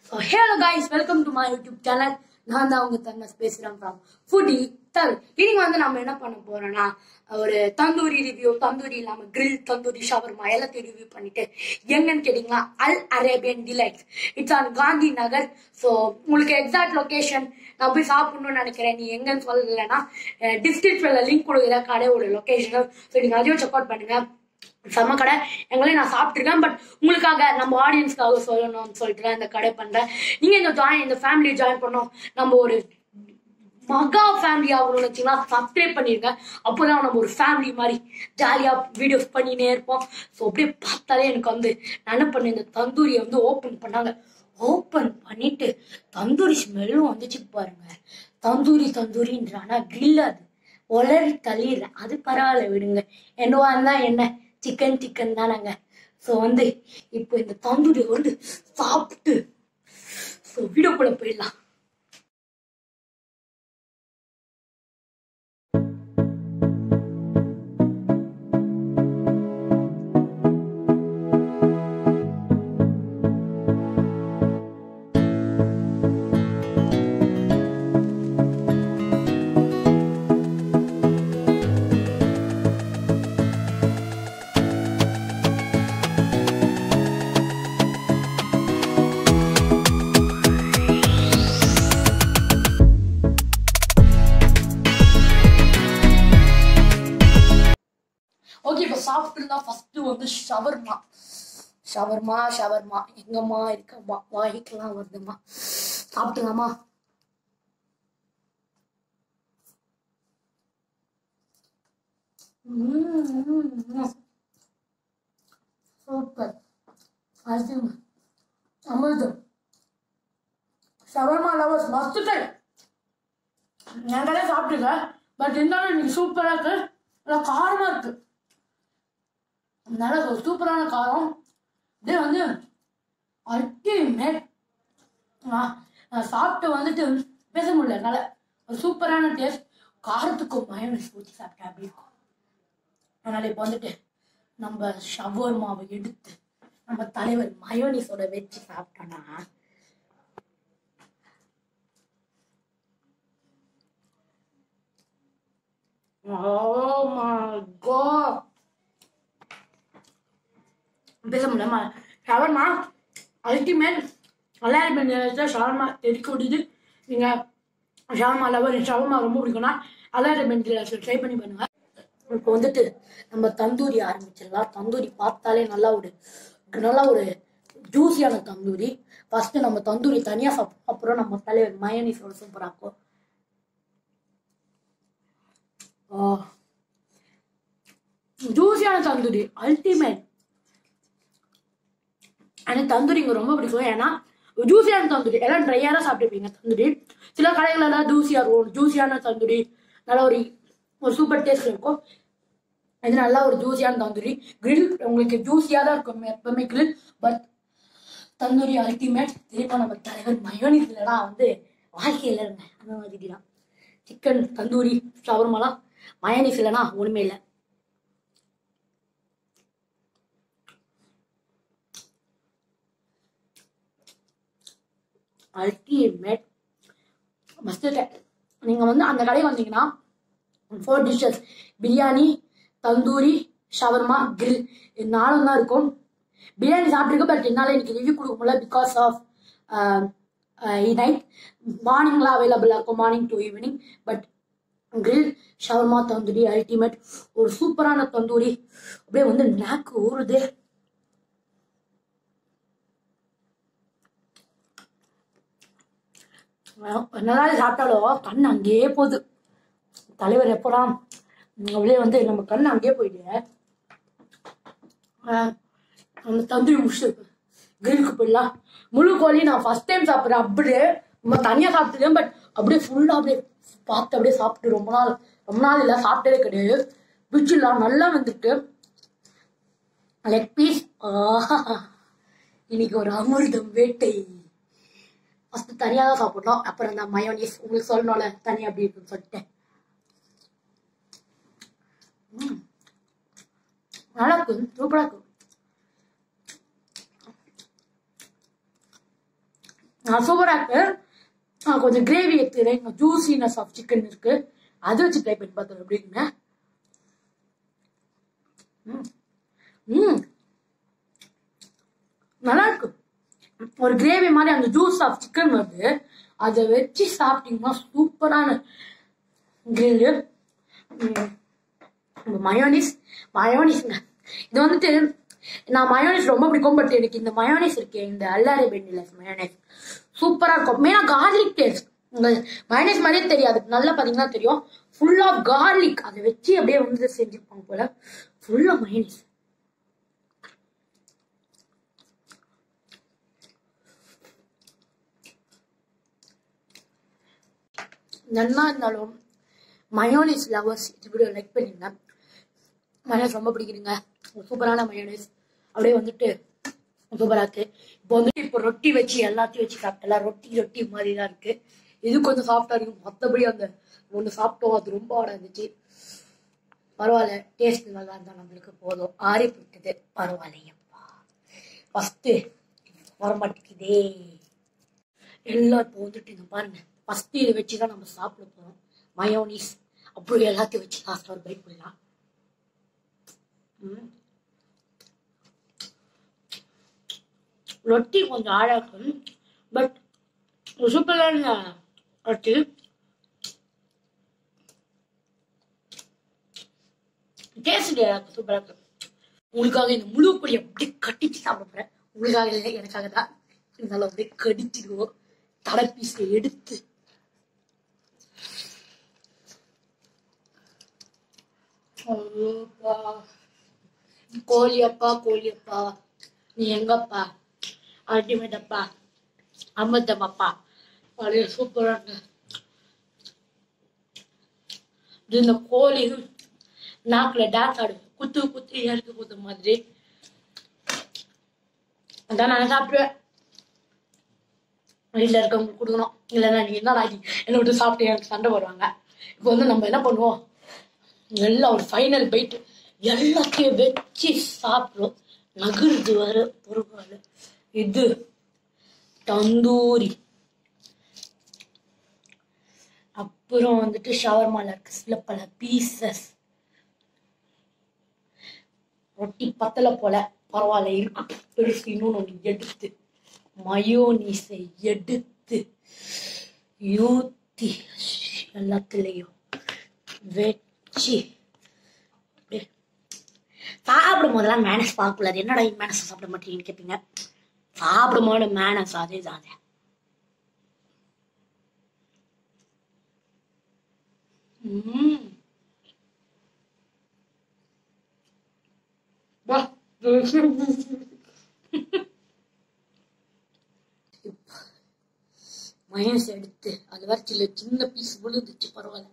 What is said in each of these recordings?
So hello guys welcome to my YouTube channel நான் தான் உங்க தன்மஸ் பேசுறேன் ஃப்ரம் ஃபுடி தல் இன்னைக்கு வந்து நம்ம என்ன பண்ண போறோம்னா ஒரு தந்தூரி ரிவ்யூ தந்தூரி இல்லாம grill தந்தூரி ஷவர்மா எல்லாத்தையும் ரிவ்யூ பண்ணிட்டு எங்கன்னு கேட்டீங்களா al Arabian delights it's on Gandhi Nagar so உங்களுக்கு எக்ஸாக்ட் லொகேஷன் நான் போய் சாப்பிடணும்னு நினைக்கிறேன் நீ எங்கன்னு சொல்லலைன்னா டிஸ்கிரிப்ஷன்ல லிங்க் கொடுக்குற கடையோட லொகேஷன் ஸோ நீங்க அதையும் செக் அவுட் பண்ணுங்க செம்ம கடை எங்களையும் நான் சாப்பிட்டுருக்கேன் பட் உங்களுக்காக நம்ம ஆடியன்ஸ்க்காக சொல்லணும்னு சொல்லிட்டு தான் இந்த கடை பண்றேன் நீங்க இந்த ஜாயின் இந்த ஃபேமிலி ஜாயின் பண்ணோம் நம்ம ஒரு மகா ஃபேமிலி ஆகணும்னு வச்சுங்களா சப்ஸ்கிரைப் பண்ணிருங்க அப்போதான் நம்ம ஒரு ஃபேமிலி மாதிரி ஜாலியா வீடியோஸ் பண்ணினே இருப்போம் ஸோ அப்படியே பார்த்தாலே எனக்கு வந்து நான் என்ன பண்ணேன் இந்த தந்தூரியை வந்து ஓப்பன் பண்ணாங்க ஓப்பன் பண்ணிட்டு தந்தூரி ஸ்மெல்லும் வந்துச்சு பாருங்க தந்தூரி தந்தூரின்றானா grill அது உளறி தள்ளிடுறேன் அது பரவாயில்ல விடுங்க என்னவா இருந்தா என்ன சிக்கன் சிக்கன் தானங்க ஸோ வந்து இப்போ இந்த தந்தூரி வந்து சாப்பிட்டு ஸோ வீடியோக்குள்ள போயிடலாம் ஓகே இப்போ சாப்பிட்டுலாம் ஃபர்ஸ்ட் வந்து ஷவர்மா ஷவர்மா ஷவர்மா எங்கம்மா இருக்கம்மா வாங்கிக்கலாம் வருதுமா சாப்பிட்டுலாமா சூப்பர் அசிங்க அமிர்தம் ஷவர்மா லவர்ஸ் மஸ்ட் ட்ரை என் கடையை சாப்பிட்டுங்க பட் இருந்தாலும் இன்னைக்கு சூப்பராக இருக்கு நல்லா காரமாக இருக்கு அதனால ஒரு சூப்பரான காரம் இதே வந்து அல்டிமேட் நான் சாப்பிட்டு வந்துட்டு பேச முடியல என்னால் ஒரு சூப்பரான டேஸ்ட் காரத்துக்கு மயோனைஸ் ஊற்றி சாப்பிட்டேன் அப்படி இருக்கும் அதனால இப்போ வந்துட்டு நம்ம ஷவர்மாவை எடுத்து நம்ம தலைவர் மயோனிஸோட வச்சு சாப்பிட்டோம்னா Oh my god. பேச முடியல ஷவர்மா அல்டிமேட் அலாரி ஷவர்மா தெறிக்க விடுது நீங்கள் ஷவர்மா லவர் ஷவர்மா ரொம்ப பிடிக்கும்னா அலாரி பெஞ்சில் ட்ரை பண்ணி பண்ணுங்க இப்போ வந்துட்டு நம்ம தந்தூரி ஆரம்பிச்சிடலாம் தந்தூரி பார்த்தாலே நல்லா ஒரு நல்லா ஒரு ஜூஸியான தந்தூரி ஃபர்ஸ்ட் நம்ம தந்தூரி தனியாக சாப்பிட்டோம் அப்புறம் நம்ம தலைவர் மயனிஸோட சூப்பராக இருக்கும் ஜூஸியான தந்தூரி அல்டிமேட் எனக்கு தந்தூரி இங்கே ரொம்ப பிடிக்கும் ஏன்னா ஜூஸியான தந்தூரி எல்லாம் ட்ரையாக தான் சாப்பிட்டுருப்பீங்க தந்தூரி சில கடைகளெல்லாம் ஜூஸியாக இருக்கும் ஜூஸியான தந்தூரி நல்ல ஒரு ஒரு சூப்பர் டேஸ்ட் இருக்கும் இது நல்லா ஒரு ஜூஸியான தந்தூரி கிரில் உங்களுக்கு ஜூஸியாக தான் இருக்கும் எப்பவுமே கிரில் பட் தந்தூரி அல்டிமேட் திரும்ப நம்ம தலைவர் மயோனிஸ் இல்லைனா வந்து வாழ்க்கையில் இருங்க அந்த மாதிரி தான் சிக்கன் தந்தூரி ஷவர்மாலாம் மயோனிஸ் இல்லைனா ஒன்றுமே இல்லை அல்டிமேட் மஸ்ட் நீங்கள் வந்து அந்த கடைக்கு வந்தீங்கன்னா four dishes biryani tandoori shawarma grill இது நாலும் தான் இருக்கும் பிரியாணி சாப்பிட்ருக்கு பட் என்னால் எனக்கு ரிவ்யூ கொடுக்க முடியல பிகாஸ் ஆஃப் நைட் மார்னிங்லாம் அவைலபிளாக இருக்கும் morning to evening but grill shawarma tandoori ultimate ஒரு சூப்பரான தந்தூரி அப்படியே வந்து நாக்கு ஊறுது என்னதான் சாப்பிட்டாலும் கண் அங்கேயே போகுது தலைவர் எப்போலாம் அப்படியே வந்து நம்ம கண் அங்கேயே போயிட்டு அந்த தந்தூரி முடிச்சு கிரிலுக்கு போயிடலாம் முழு கோழி நான் ஃபர்ஸ்ட் டைம் சாப்பிட்றேன் அப்படியே நம்ம தனியாக சாப்பிட்டுருக்கேன் பட் அப்படியே ஃபுல்லாக அப்படியே பார்த்து அப்படியே சாப்பிட்டு ரொம்ப நாள் ரொம்ப நாள் இல்லை சாப்பிட்டதே கிடையாது பிச்சுலாம் நல்லா வந்துட்டு லெக் பீஸ் இன்னைக்கு ஒரு அமிர்தம் வேட்டை ஃபர்ஸ்ட் தனியாக தான் சாப்பிடணும் அப்புறம் இந்த மயோனிஸ் உங்களுக்கு சொல்லணும்ல தனியாக அப்படி இருக்குன்னு சொல்லிட்டேன் ம். நல்லா இருக்கு சூப்பராக இருக்கு சூப்பரா இருக்கு ஆ, கொஞ்சம் கிரேவி எடுத்துக்கிறேன் ஜூசினஸ் ஆஃப் சிக்கன் இருக்கு அதை வச்சு ட்ரை பண்ணி பார்த்துருவோம் எப்படின்னு ம். ம் நல்லா இருக்கு ஒரு கிரேவி மாதிரி அந்த ஜூஸ் ஆஃப் சிக்கன் வருது அதை வச்சு சாப்பிட்டீங்கன்னா சூப்பரான கிரில்லு மயோனிஸ் மயோனிஸ்ங்க இது வந்துட்டு நான் மயோனிஸ் ரொம்ப பிடிக்கும் பட் எனக்கு இந்த மயோனிஸ் இருக்கு இந்த அல்லாரி பெண்ணில மயோனிஸ் சூப்பரா இருக்கும் மெயினா கார்லிக் டேஸ்ட் மயோனிஸ் மாதிரியே தெரியாது நல்லா பாத்தீங்கன்னா தெரியும் ஃபுல் ஆஃப் கார்லிக் அதை வச்சு அப்படியே வந்து செஞ்சிருப்பாங்க போல ஃபுல்லா மயோனிஸ் நன்னா இருந்தாலும் மயோனிஸ் லவர்ஸ் இது வீடியோ லைக் பண்ணிருங்க மயோனிஸ் ரொம்ப பிடிக்குதுங்க ஒரு சூப்பரான மயோனிஸ் அப்படியே வந்துட்டு சூப்பரா இருக்கு இப்போ வந்துட்டு இப்போ ரொட்டி வச்சு எல்லாத்தையும் வச்சு சாப்பிட்டலாம் ரொட்டி ரொட்டி மாதிரி தான் இருக்கு இது கொஞ்சம் சாஃப்டா இருக்கும் மற்றபடி அந்த ஒன்று சாப்பிட்டோம் அது ரொம்ப ஆட இருந்துச்சு பரவாயில்ல டேஸ்ட் நல்லா இருந்தா நம்மளுக்கு போதும் ஆறி போயிட்டது பரவாயில்லையப்பா ஃபர்ஸ்ட் வர மாட்டேங்குதே எல்லாம் இப்போ வந்துட்டு இங்க பாருங்க ஃபர்ஸ்ட் இதை வச்சு தான் நம்ம சாப்பிட போறோம் மயோனிஸ் அப்புறம் எல்லாத்தையும் வச்சு லாஸ்ட் ஒரு பைட் பண்ணலாம் ம். ரொட்டி கொஞ்சம் ஆழா இருக்கும் பட் சூப்பரான ரொட்டி டேஸ்ட் சூப்பரா இருக்கு உங்களுக்காக இந்த முழு பொடி அப்படியே கட்டிச்சு சாப்பிட போறேன் உங்களுக்காக இல்லை எனக்காக தான் இருந்தாலும் அப்படியே கடிச்சிடுவோம் தலை பீஸை எடுத்து ஐயோப்பா. கோழியப்பா கோழியப்பா நீ எங்கப்பா அல்டிமேட் அப்பா அமிர்தம் அப்பா அப்படியே சூப்பராங்க இது இந்த கோழி நாக்குல டான்ஸ் ஆடு குத்து குத்து இறக்கி குத்து மாதிரி அதான் நான் சாப்பிடுவேன் வீட்டில் இருக்கவங்களுக்கு கொடுக்கணும் இல்லைன்னா நீ என்னடா நீ என்னை விட்டு சாப்பிட்டு எனக்கு சண்டை வருவாங்க இப்போ வந்து நம்ம என்ன பண்ணுவோம் எல்லாம் ஒரு ஃபைனல் பைட் எல்லாத்தையும் வச்சு சாப்பிடுறோம் நகருது வர பொருள் இது தந்தூரி அப்புறம் வந்துட்டு ஷவர்மால இருக்கு சில பல பீசஸ் ரொட்டி பத்தல போல பரவாயில்ல இருக்கு பெருசு இன்னொன்று ஒன்று எடுத்து மயோனீஸை எடுத்து ஊத்தி எல்லாத்துலேயும் வச்சு அப்படியே சாப்பிடும் போதெல்லாம் மேனஸ் பார்க்கக்கூடாது என்னடா மேனஸ் சாப்பிட மாட்டீங்கன்னு கேட்பீங்க சாப்பிடும் போது மேனஸ் அதே தான் அது. ம் வா மயன்ஸ் எடுத்து அது வரைச்சில சின்ன பீஸ் விழுந்துச்சு பரவாயில்ல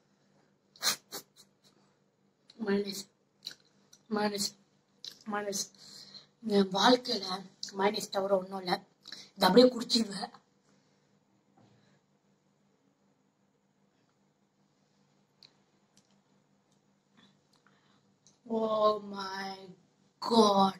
மயனஸ் மயனஸ் மயனஸ் என் வாழ்க்கையில மயனஸ் தவிர ஒன்றும் இல்லை இது அப்படியே குடிச்சிருவேன் oh my god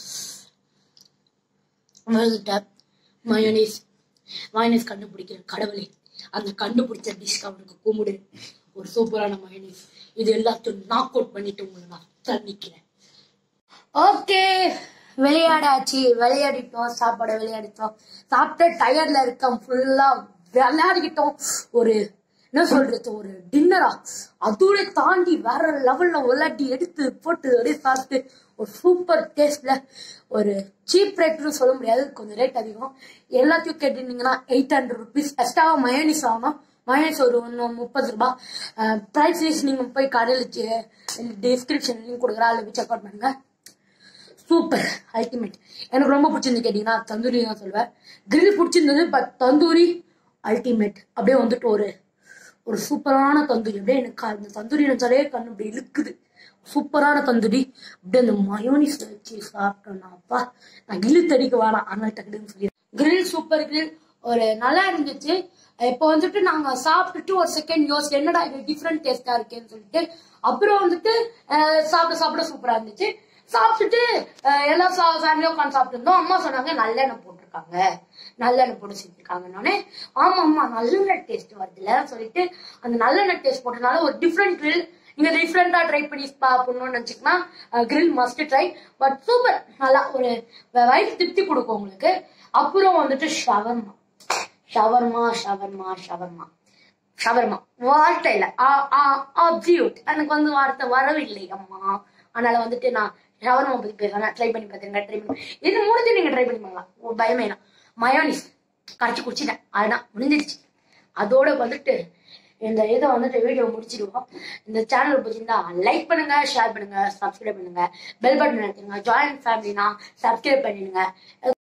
mayonnaise mayonnaise கண்டுபிடிக்கிற கடவுளே அந்த கண்டுபிடிச்ச டிஷ் அவனுக்கு கும்பிடு ஒரு சூப்பரான மயோனீஸ் இது எல்லாத்தையும் நாக் அவுட் பண்ணிட்டு உங்களை நான் தள்ளிக்கிறேன் ஓகே விளையாடாச்சு விளையாடிட்டோம் சாப்பாடு விளையாடிட்டோம் சாப்பிட்ட டயர்ல இருக்கோம் ஃபுல்லா விளையாடிக்கிட்டோம் ஒரு என்ன சொல்றது ஒரு டின்னரா அதோட தாண்டி வேற லெவல்ல விளையாட்டி எடுத்து போட்டு அப்படியே சாப்பிட்டு ஒரு சூப்பர் டேஸ்ட்ல ஒரு சீப் ரேட்னு சொல்ல முடியாது கொஞ்சம் ரேட் அதிகம் எல்லாத்தையும் கேட்டுருந்தீங்கன்னா எயிட் ஹண்ட்ரட் ருபீஸ் எக்ஸ்ட்ராவா மயோனிஸ் ஆகணும் மயோனிஸ் ஒரு ஒன்று முப்பது ரூபாய் ப்ரைஸ் லிஸ்ட் நீங்க போய் கடையில் டிஸ்கிரிப்ஷன் லிங்க் கொடுக்குறேன் அதில் போய் செக் அவுட் பண்ணுங்க சூப்பர் அல்டிமேட் எனக்கு ரொம்ப பிடிச்சிருந்து கேட்டீங்கன்னா தந்தூரி தான் சொல்லுவேன் கிரில் பிடிச்சிருந்தது பட் தந்தூரி அல்டிமேட் அப்படியே வந்துட்டு ஒரு ஒரு சூப்பரான தந்தூரி அப்படியே எனக்கு அந்த தந்தூரி நினைச்சாலே கண்ணு அப்படி இழுக்குது சூப்பரான தந்தூரி அப்படியே அந்த மயோனிஸ் வச்சு சாப்பிட்டோம்னா அப்பா நான் கில்லு தடிக்க வேணாம் ஆனால் டக்குன்னு சொல்லி கிரில் சூப்பர் கிரில் ஒரு நல்லா இருந்துச்சு இப்போ வந்துட்டு நாங்க சாப்பிட்டுட்டு ஒரு செகண்ட் யோசிச்சு என்னடா இது டிஃப்ரெண்ட் டேஸ்டா இருக்கேன்னு சொல்லிட்டு அப்புறம் வந்துட்டு அஹ், சாப்பிட சாப்பிட சூப்பரா இருந்துச்சு சாப்பிட்டுட்டு அஹ், எல்லா ஃபேமிலியும் உட்காந்து சாப்பிட்டு இருந்தோம் அம்மா சொன்னாங்க நல்லெண்ணெய் போட்டிருக்காங்க நல்லெண்ணெய் போட்டு செஞ்சிருக்காங்கன்னொடனே ஆமா ஆமா நல்லெண்ணெய் டேஸ்ட் வருதுல சொல்லிட்டு அந்த நல்லெண்ணெய் டேஸ்ட் போட்டனால ஒரு டிஃப்ரெண்ட் grill நீங்க டிஃப்ரெண்டா ட்ரை பண்ணி சாப்பிடணும்னு நினைச்சுக்கனா grill must try but super நல்லா ஒரு வயிறு திருப்தி கொடுக்கும் உங்களுக்கு அப்புறம் வந்துட்டு shawarma shawarma shawarma shawarma shawarma வார்த்தை இல்ல அப்சியூட் எனக்கு வந்து வார்த்தை வரவில்லை அம்மா அதனால வந்துட்டு நான் ஷவர்மா பத்தி பேசுறேன் ட்ரை பண்ணி பார்த்துருங்க ட்ரை பண்ணி இது மூணுத்தையும் நீங்க ட்ரை பண்ணி பார்க்கலாம் ஒரு பயமே இல்லை மயோனிஸ் கரைச்சி குடிச்சிட்டேன் அதுதான் முடிஞ்சிருச்சு அதோட வந்துட்டு இந்த இதை வந்துட்டு வீடியோ முடிச்சிடுவோம் இந்த சேனல் பிடிச்சிருந்தா லைக் பண்ணுங்க ஷேர் பண்ணுங்க சப்ஸ்கிரைப் பண்ணுங்க பெல் பட்டன் எடுத்துங்க ஜாயின் ஃபேமிலினா சப்ஸ்கிரைப் பண்ணிடுங்க